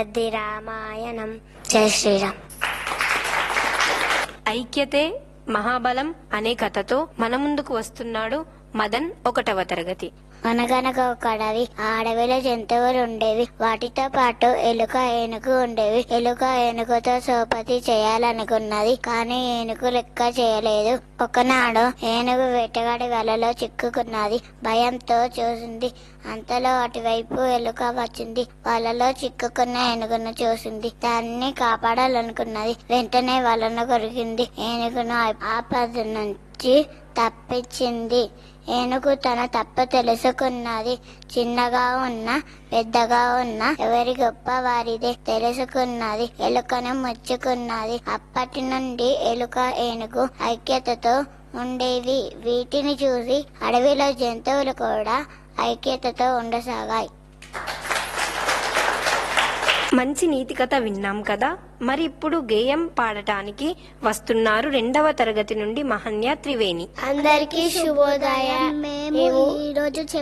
అది రామాయణం జై శ్రీరామ్ ఐక్యతే మహాబలం అనే కథతో మన ముందుకు వస్తున్నాడు మదన్ ఒకటవ తరగతి అనగనగా ఒక అడవి ఆ అడవిలో జంతువులు ఉండేవి వాటితో పాటు ఎలుక ఏనుగు ఉండేవి ఎలుక ఏనుగుతో సోపతి చేయాలనుకున్నది కానీ ఏనుగు లెక్క చేయలేదు ఒకనాడు ఏనుగు వేటగాడి వలలో చిక్కుకున్నది భయంతో చూసింది అంతలో అటువైపు ఎలుక వచ్చింది వలలో చిక్కుకున్న ఏనుగును చూసింది దాన్ని కాపాడాలనుకున్నది వెంటనే వలను కొరికింది ఏనుగును ఆపద నుంచి తప్పించింది ఏనుగు తన తప్పు తెలుసుకున్నది చిన్నగా ఉన్న పెద్దగా ఉన్న ఎవరి గొప్ప వారిదే తెలుసుకున్నది ఎలుకను ముచ్చుకున్నది అప్పటి నుండి ఎలుక ఏనుగు ఐక్యతతో ఉండేవి వీటిని చూసి అడవిలో జంతువులు కూడా ఐక్యతతో ఉండసాగాయి మంచి నీతి కథ విన్నాం కదా మరి ఇప్పుడు గేయం పాడటానికి వస్తున్నారు రెండవ తరగతి నుండి మహన్య త్రివేణి అందరికీ శుభోదయం మేము ఈ రోజు